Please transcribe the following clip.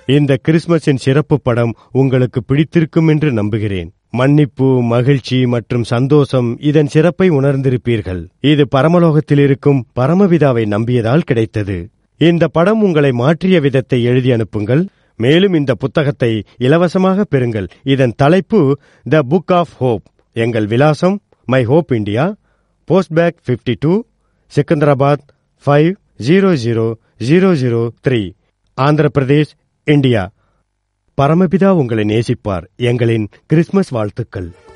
இந்த கிறிஸ்மஸின் சிறப்பு படம் உங்களுக்கு பிடித்திருக்கும் என்று நம்புகிறேன் மன்னிப்பு மகிழ்ச்சி மற்றும் சந்தோஷம் இதன் சிறப்பை உணர்ந்திருப்பீர்கள் இது பரமலோகத்தில் இருக்கும் பரமபிதாவை நம்பியதால் கிடைத்தது இந்த படம் உங்களை மாற்றிய விதத்தை எழுதி அனுப்புங்கள் மேலும் இந்த புத்தகத்தை இலவசமாக பெறுங்கள் இதன் தலைப்பு த புக் ஆஃப் ஹோப் எங்கள் விலாசம் my hope India post bag fifty two Secunderabad five zero zero zero zero three Andhra Pradesh India பரமபிதா உங்களை நேசிப்பார் எங்களின் கிறிஸ்துமஸ் வாழ்த்துக்கள்